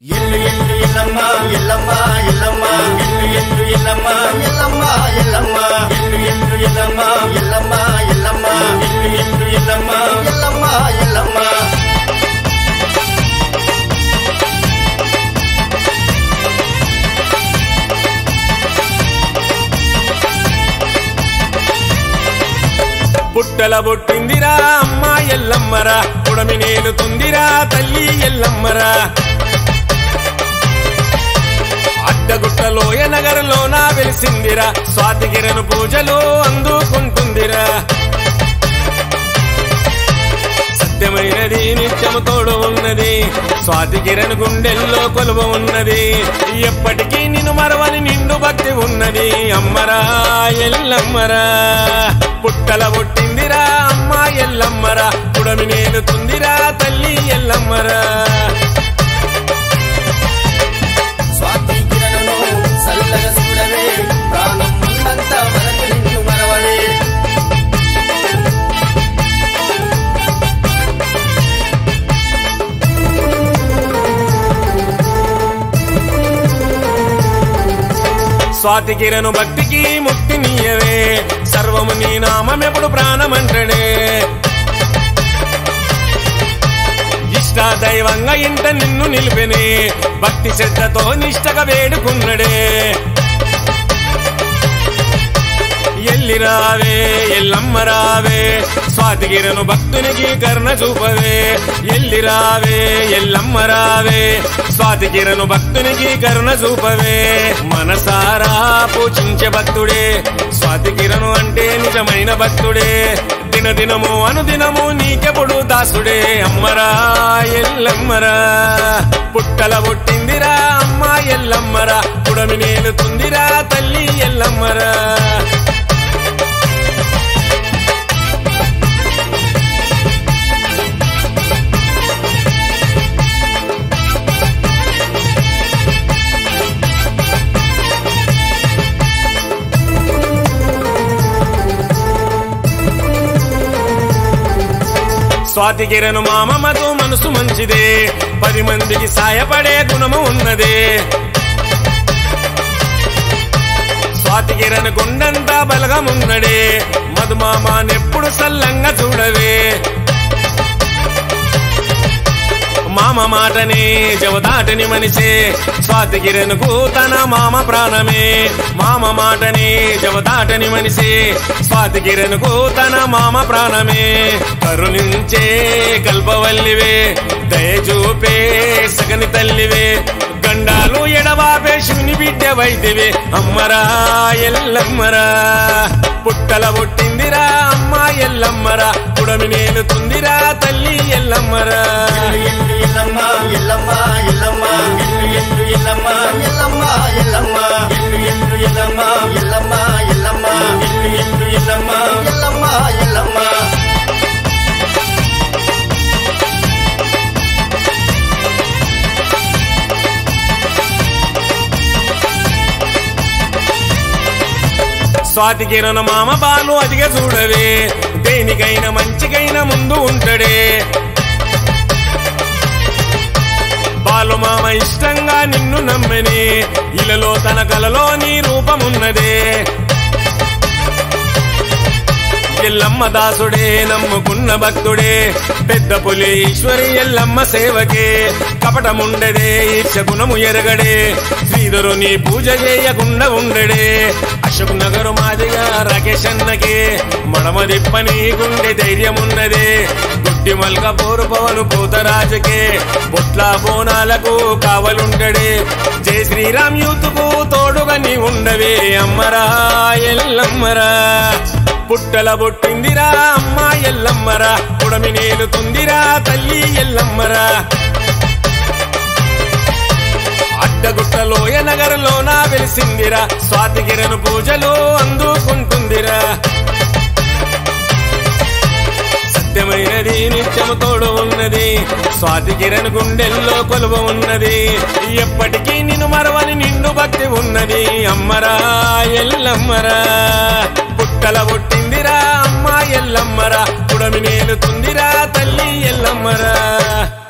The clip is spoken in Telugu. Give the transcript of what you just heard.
ఎల్లు ఎల్లు ఎల్లమ్మ ఎల్లమ్మ ఎల్లమ్మ ఎల్లు ఎల్లు ఎల్లమ్మ ఎల్లమ్మ ఎల్లమ్మ ఎల్లు ఎల్లు ఎల్లమ్మ ఎల్లమ్మ ఎల్లమ్మ ఎల్లు ఎల్లు ఎల్లమ్మ ఎల్లమ్మ ఎల్లమ్మ పుట్టల బొట్టిందిరా అమ్మ ఎల్లమ్మరా పుడమి నేలుతుందిరా తల్లి ఎల్లమ్మరా అడ్డగుట్టలోయ నగరంలోన వెలిసిందిరా స్వాతికిరణు పూజలు అందుకుంటుందిరా సత్యమైనది నిత్యము తోడు ఉన్నది స్వాతి కిరణ్ గుండెల్లో కొలువ ఉన్నది ఎప్పటికీ నిన్ను మరవని నిండు భక్తి ఉన్నది అమ్మరా ఎల్లమ్మరా పుట్టల పుట్టిందిరా అమ్మ ఎల్లమ్మరా పుడమి నేలుతుందిరా తల్లి ఎల్లమ్మరా స్వాతి కిరణను చల్లగా చూడవే ప్రాణం ఉన్నంత వరకు నిన్ను మరవలే స్వాతి కిరణు భక్తికి ముక్తి నీయవే సర్వము నీ నామమెప్పుడు ప్రాణమంటడే ఇష్ట దైవంగా ఇంట నిన్ను నిలిపెనే భక్తి శ్రద్ధతో నిష్టగా వేడుకున్నడే ఎల్లి రావే ఎల్లమ్మ రావే స్వాతిగిరను భక్తునికి కర్ణ చూపవే ఎల్లి రావే ఎల్లమ్మ రావే స్వాతిగిరను భక్తునికి కరుణ చూపవే మనసారా పూజించే భక్తుడే స్వాతికిరణు అంటే నిజమైన భక్తుడే దినదినము అనుదినము నీకెప్పుడు దాసుడే అమ్మరా ఎల్లమ్మరా పుట్టల పుట్టిందిరా అమ్మ ఎల్లమ్మరా పుడమి నేలుతుందిరా తల్లి ఎల్లమ్మరా స్వాతి కిరణు మామమతో మనసు మంచిదే పది మందికి సాయపడే గుణము ఉన్నదే స్వాతి కిరణ్ గుండంతా బలగమున్నడే మధుమామానెప్పుడు సల్లంగా చూడవే మామ మాటని జవదాటని మనిషే స్వాతి కిరణ్కు తన మామ ప్రాణమే మామ మాటని జవదాటని మనిషే స్వాతి కిరణ్కు తన మామ ప్రాణమే కరుణించే కల్పవల్లివే దయ చూపే సగని తల్లివే గండాలు ఎడవాపే శివుని బిడ్డ వైద్యవే అమ్మరా ఎల్లమ్మరా పుట్టల పుట్టిందిరా అమ్మ ఎల్లమ్మరా పుడమి నేలుతుందిరా తల్లి ఎల్లమ్మరా ఎల్లు ఎల్లమ్మ ఎల్లమ్మ ఎల్లమ్మ ఎల్లు ఎల్లు ఎల్లమ్మ ఎల్లమ్మ ఎల్లమ్మ ఎల్లు ఎల్లు ఎల్లమ్మ ఎల్లమ్మ ఎల్లమ్మ ఎల్లు ఎల్లు ఎల్లమ్మ ఎల్లమ్మ ఎల్లమ్మ స్వాతి కిరణ మామ బాలు అదిగా చూడవే దేనికైనా మంచికైనా ముందు ఉంటాడే బాలు మామ ఇష్టంగా నిన్ను నమ్మని ఇలలో తన కలలో నీ రూపమున్నదే ఎల్లమ్మ దాసుడే నమ్ముకున్న భక్తుడే పెద్ద పులి ఈశ్వరి ఎల్లమ్మ సేవకే కపటముండదే ఈర్ష గుణము ఎరగడే శ్రీధరుని పూజ చేయకుండా ఉండడే అశోక్ నగరు మాదిగా రాకేష్ అన్నకే మడమ దిప్పని గుండె ధైర్యమున్నదే గుడ్డి మల్క పోరు పవను పోతరాజకే బొట్ల బోనాలకు కావలుండడే జై శ్రీరామ్ యూత్కు తోడుగా నీ ఉండవే అమ్మరా ఎల్లమ్మరా పుట్టల బొట్టిందిరా అమ్మ ఎల్లమ్మరా పుడమి నేలుతుందిరా తల్లి ఎల్లమ్మరా అడ్డగుట్టలోయ నగరంలోన వెలిసిందిరా స్వాతి కిరణ్ పూజలు అందుకుంటుందిరా సత్యమైనది నిత్యము తోడు ఉన్నది స్వాతి కిరణ్ గుండెల్లో కొలువ ఉన్నది ఎప్పటికీ నిన్ను మరవని నిండు భక్తి ఉన్నది అమ్మరా ఎల్లమ్మరా పుట్టల పుట్టిందిరా అమ్మ ఎల్లమ్మరా పుడమి నేలుతుందిరా తల్లి ఎల్లమ్మరా